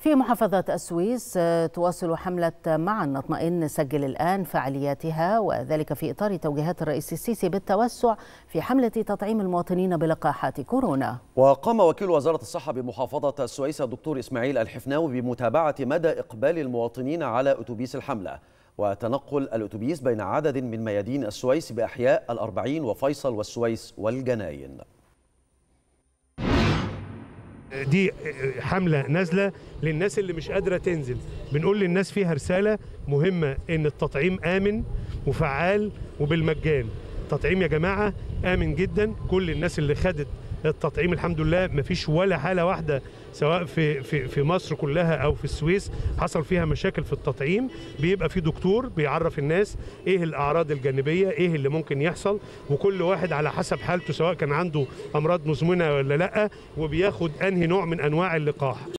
في محافظة السويس تواصل حملة معا نطمئن سجل الآن فعالياتها وذلك في إطار توجيهات الرئيس السيسي بالتوسع في حملة تطعيم المواطنين بلقاحات كورونا وقام وكيل وزارة الصحة بمحافظة السويس الدكتور إسماعيل الحفناوي بمتابعة مدى إقبال المواطنين على أتوبيس الحملة وتنقل الأتوبيس بين عدد من ميادين السويس بأحياء الأربعين وفيصل والسويس والجناين دي حملة نازلة للناس اللي مش قادرة تنزل بنقول للناس فيها رسالة مهمة ان التطعيم آمن وفعال وبالمجان تطعيم يا جماعة آمن جدا كل الناس اللي خدت التطعيم الحمد لله ما فيش ولا حالة واحدة سواء في في في مصر كلها او في السويس حصل فيها مشاكل في التطعيم بيبقى في دكتور بيعرف الناس ايه الاعراض الجانبيه ايه اللي ممكن يحصل وكل واحد على حسب حالته سواء كان عنده امراض مزمنه ولا لا وبياخد انهي نوع من انواع اللقاح